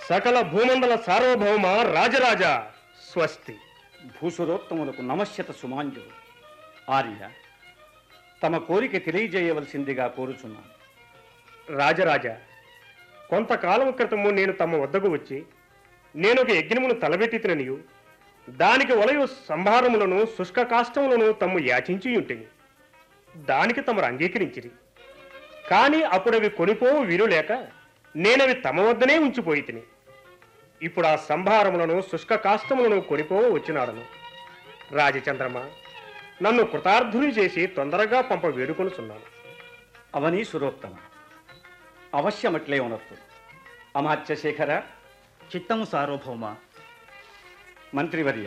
సకల భూమండల సార్వభౌమ రాజరాజ స్వస్తి భూసురోత్తములకు నమశ్యత సుమాంజులు ఆర్య తమ కోరిక తెలియజేయవలసిందిగా కోరుచున్నాను రాజరాజ కొంతకాలం క్రితము నేను తమ వద్దకు వచ్చి నేను ఒక యజ్ఞమును తలబెట్టి తిననియు దానికి వలయు సంభారములను శుష్క కాష్టములను తమ్ము యాచించి ఉంటిని దానికి తమరు అంగీకరించిరి కానీ అప్పుడవి కొనిపోవు వీరు లేక నేనవి తమ వద్దనే ఉంచిపోయి తిని ఇప్పుడు ఆ సంభారములను శుష్క కాష్టములను కొనిపోవ వచ్చినాడను రాజచంద్రమ నన్ను కృతార్థుని చేసి తొందరగా పంప వేడుకొనుచున్నాను అవనీ సురోత్తమ అవశ్యమట్లే ఉనర్తు అమాత్య శేఖర చిత్తము సార్వభౌమ మంత్రివర్య